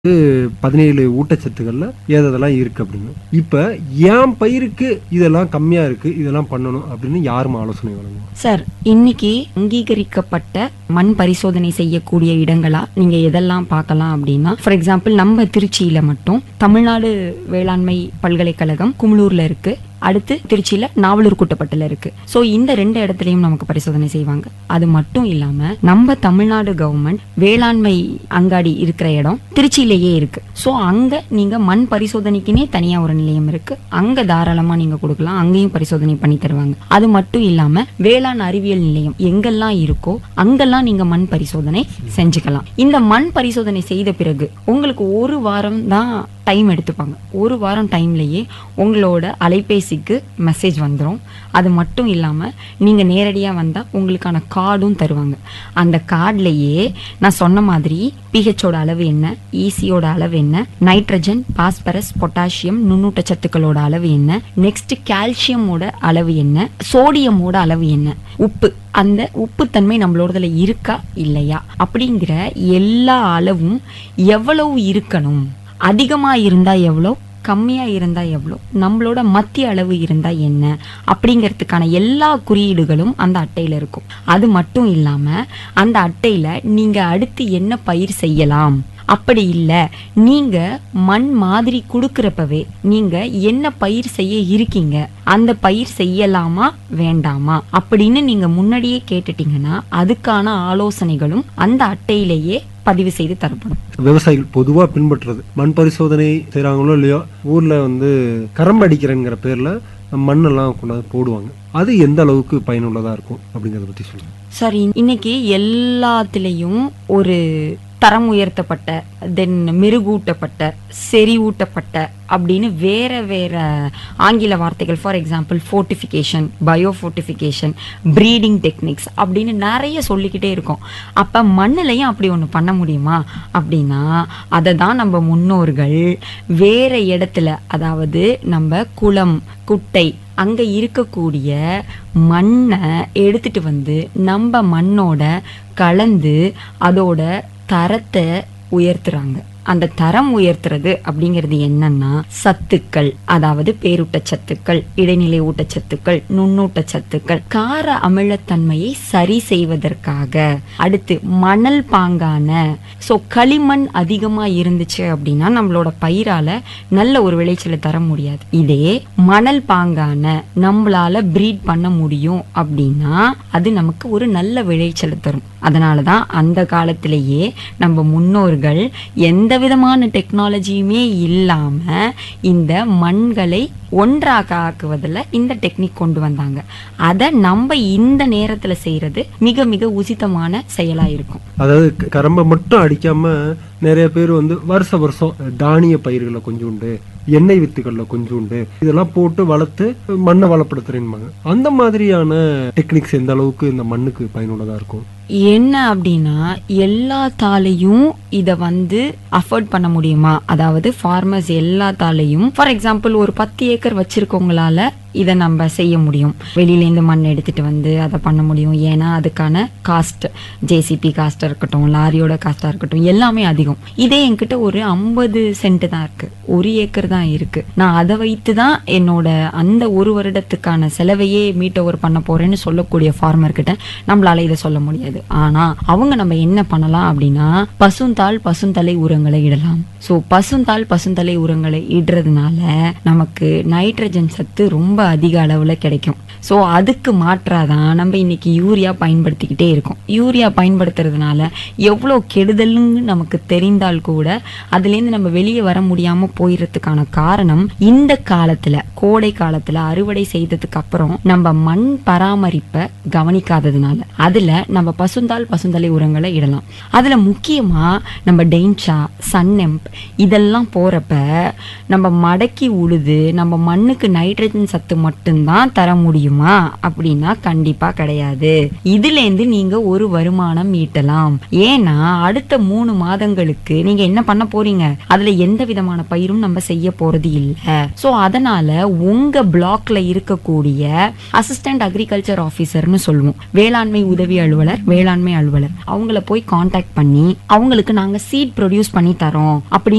பதினேழு ஊட்டச்சத்துக்கள்ல ஏதெல்லாம் இருக்கு அப்படின்னு இப்ப என் பயிருக்கு இதெல்லாம் கம்மியா இருக்கு இதெல்லாம் பண்ணணும் அப்படின்னு யாரும் ஆலோசனை வழங்குவோம் சார் இன்னைக்கு அங்கீகரிக்கப்பட்ட மண் பரிசோதனை செய்யக்கூடிய இடங்களா நீங்க எதெல்லாம் பார்க்கலாம் அப்படின்னா ஃபார் எக்ஸாம்பிள் நம்ம திருச்சியில மட்டும் தமிழ்நாடு வேளாண்மை பல்கலைக்கழகம் குமுளூர்ல இருக்கு அடுத்து திருச்சியில நாவலூர் கூட்டப்பட்டுல இருக்கு சோ இந்த ரெண்டு இடத்துலயும் நமக்கு பரிசோதனை செய்வாங்க அது மட்டும் இல்லாம நம்ம தமிழ்நாடு கவர்மெண்ட் வேளாண்மை அங்காடி இருக்கிற இடம் திருச்சியிலேயே இருக்கு சோ அங்க நீங்க மண் பரிசோதனைக்குனே தனியா ஒரு நிலையம் இருக்கு அங்க தாராளமா நீங்க கொடுக்கலாம் அங்கேயும் பரிசோதனை பண்ணி தருவாங்க அது மட்டும் இல்லாம வேளாண் அறிவியல் நிலையம் எங்கெல்லாம் இருக்கோ அங்கெல்லாம் நீங்க மண் பரிசோதனை செஞ்சுக்கலாம் இந்த மண் பரிசோதனை செய்த பிறகு உங்களுக்கு ஒரு வாரம் தான் டைம் எடுத்துப்பாங்க ஒரு வாரம் டைம்லயே உங்களோட அலைபேசிக்கு மெசேஜ் வந்துடும் அது மட்டும் இல்லாம நீங்க நேரடியா வந்தா உங்களுக்கான கார்டும் தருவாங்க அந்த கார்ட்லயே நான் சொன்ன மாதிரி பிஹெச்சோட அளவு என்ன ஈசியோட அளவு என்ன நைட்ரஜன் பாஸ்பரஸ் பொட்டாசியம் நுண்ணூட்ட சத்துக்களோட அளவு என்ன நெக்ஸ்ட் கால்சியமோட அளவு என்ன சோடியமோட அளவு என்ன உப்பு அந்த உப்புத்தன்மை நம்மளோடதுல இருக்கா இல்லையா அப்படிங்கிற எல்லா அளவும் எவ்வளவு இருக்கணும் அதிகமா இருந்தா எவ்வளோ கம்மியா இருந்தா எவ்வளோ நம்மளோட மத்திய அளவு இருந்தா என்ன அப்படிங்கிறதுக்கான எல்லா குறியீடுகளும் அந்த அட்டையில இருக்கும் அது மட்டும் இல்லாம அந்த அட்டையில நீங்க அடுத்து என்ன பயிர் செய்யலாம் அப்படி இல்ல நீங்க மண் மாதிரி கொடுக்கறப்பவே நீங்க என்ன பயிர் செய்ய இருக்கீங்க அந்த பயிர் செய்யலாமா வேண்டாமா அப்படின்னு நீங்க முன்னாடியே கேட்டுட்டீங்கன்னா அதுக்கான ஆலோசனைகளும் அந்த அட்டையிலேயே பதிவு செய்து தரப்படும் விவசாயிகள் பொதுவா பின்பற்றுறது மண் பரிசோதனை செய்றாங்களோ இல்லையோ ஊர்ல வந்து கரம்பு அடிக்கிறேங்கிற பேர்ல மண்ணெல்லாம் கொண்டாந்து போடுவாங்க அது எந்த அளவுக்கு பயனுள்ளதா இருக்கும் அப்படிங்கறத பத்தி சொல்லுங்க சரி இன்னைக்கு எல்லாத்துலேயும் ஒரு தரம் உயர்த்தப்பட்ட தென் மெருகூட்டப்பட்ட செறிவூட்டப்பட்ட அப்படின்னு வேற வேற ஆங்கில வார்த்தைகள் for example fortification bio fortification breeding techniques அப்படின்னு நிறைய சொல்லிக்கிட்டே இருக்கோம் அப்போ மண்ணுலையும் அப்படி ஒன்று பண்ண முடியுமா அப்படின்னா அதை தான் நம்ம முன்னோர்கள் வேற இடத்துல அதாவது நம்ம குளம் குட்டை அங்க இருக்கக்கூடிய மண்ணை எடுத்துட்டு வந்து நம்ம மண்ணோட கலந்து அதோட தரத்தை உயர்த்துறாங்க அந்த தரம் உயர்த்துறது அப்படிங்கிறது என்னன்னா சத்துக்கள் அதாவது பேரூட்டச்சத்துக்கள் இடைநிலை ஊட்டச்சத்துக்கள் நுண்ணூட்டச்சத்துக்கள் கார அமிலத்தன்மையை சரி செய்வதற்காக அடுத்து மணல் பாங்கான ஸோ களிமண் அதிகமா இருந்துச்சு அப்படின்னா நம்மளோட பயிரால நல்ல ஒரு விளைச்சலை தர முடியாது இதே மணல் பாங்கான நம்மளால ப்ரீட் பண்ண முடியும் அப்படின்னா அது நமக்கு ஒரு நல்ல விளைச்சலை தரும் அதனால தான் அந்த காலத்திலேயே நம்ம முன்னோர்கள் எந்த விதமான டெக்னாலஜியுமே இல்லாம இந்த மண்களை ஒன்றாக ஆக்குவதில் இந்த டெக்னிக் கொண்டு வந்தாங்க அதை நம்ம இந்த நேரத்துல செய்யறது மிக மிக உசிதமான செயலா இருக்கும் அதாவது க- கரம்பை மட்டும் அடிக்காம நிறைய பேர் வந்து வருஷ வருஷம் தானிய பயிர்களை கொஞ்சோண்டு எண்ணெய் வித்துக்கள்ல கொஞ்சோண்டு இதெல்லாம் போட்டு வளர்த்து மண்ணை வளப்படுத்துறேன்பாங்க அந்த மாதிரியான டெக்னிக்ஸ் எந்த அளவுக்கு இந்த மண்ணுக்கு பயனுள்ளதா இருக்கும் என்ன அப்படின்னா எல்லாத்தாலையும் இதை வந்து அஃபோர்ட் பண்ண முடியுமா அதாவது ஃபார்மர்ஸ் எல்லாத்தாலையும் ஃபார் எக்ஸாம்பிள் ஒரு பத்து ஏக்கர் வச்சிருக்கவங்களால இதை நம்ம செய்ய முடியும் வெளியிலேருந்து மண் எடுத்துட்டு வந்து அதை பண்ண முடியும் ஏன்னா அதுக்கான காஸ்ட் ஜேசிபி காஸ்ட்டாக இருக்கட்டும் லாரியோட காஸ்ட்டாக இருக்கட்டும் எல்லாமே அதிகம் இதே என்கிட்ட ஒரு ஐம்பது சென்ட் தான் இருக்கு ஒரு ஏக்கர் தான் இருக்கு நான் அதை வைத்து தான் என்னோட அந்த ஒரு வருடத்துக்கான செலவையே மீட் ஓவர் பண்ண போறேன்னு சொல்லக்கூடிய ஃபார்மர் கிட்ட நம்மளால இதை சொல்ல முடியாது ஆனா அவங்க நம்ம என்ன பண்ணலாம் அப்படின்னா பசுந்தாள் பசுந்தலை உரங்களை இடலாம் ஸோ பசுந்தாள் பசுந்தலை உரங்களை இடுறதுனால நமக்கு நைட்ரஜன் சத்து ரொம்ப அதிக அளவுல கிடைக்கும் ஸோ அதுக்கு மாற்றாதான் நம்ம இன்னைக்கு யூரியா பயன்படுத்திக்கிட்டே இருக்கோம் யூரியா பயன்படுத்துறதுனால எவ்வளோ கெடுதல்னு நமக்கு தெரிந்தால் கூட அதுலேருந்து நம்ம வெளியே வர முடியாம போயிடுறதுக்கான காரணம் இந்த காலத்துல கோடை காலத்துல அறுவடை செய்ததுக்கு அப்புறம் நம்ம மண் பராமரிப்பை கவனிக்காததுனால அதுல நம்ம பசுந்தாள் பசுந்தலை உரங்களை இடலாம் அதுல முக்கியமா நம்ம டெயின்ஷா சன்னெம்ப் இதெல்லாம் போறப்ப நம்ம மடக்கி உழுது நம்ம மண்ணுக்கு நைட்ரஜன் சத்து மட்டும்தான் தர முடியுமா அப்படின்னா கண்டிப்பா கிடையாது இதுலேருந்து நீங்க ஒரு வருமானம் ஈட்டலாம் ஏன்னா அடுத்த மூணு மாதங்களுக்கு நீங்க என்ன பண்ண போறீங்க அதுல எந்த விதமான பயிரும் நம்ம செய்ய போறது இல்ல சோ அதனால உங்க பிளாக்ல இருக்கக்கூடிய அசிஸ்டன்ட் அக்ரிகல்ச்சர் ஆபீசர்னு சொல்லுவோம் வேளாண்மை உதவி அலுவலர் வேளாண்மை அலுவலர் அவங்கள போய் காண்டாக்ட் பண்ணி அவங்களுக்கு நாங்க சீட் ப்ரொடியூஸ் பண்ணி தரோம் அப்படின்னு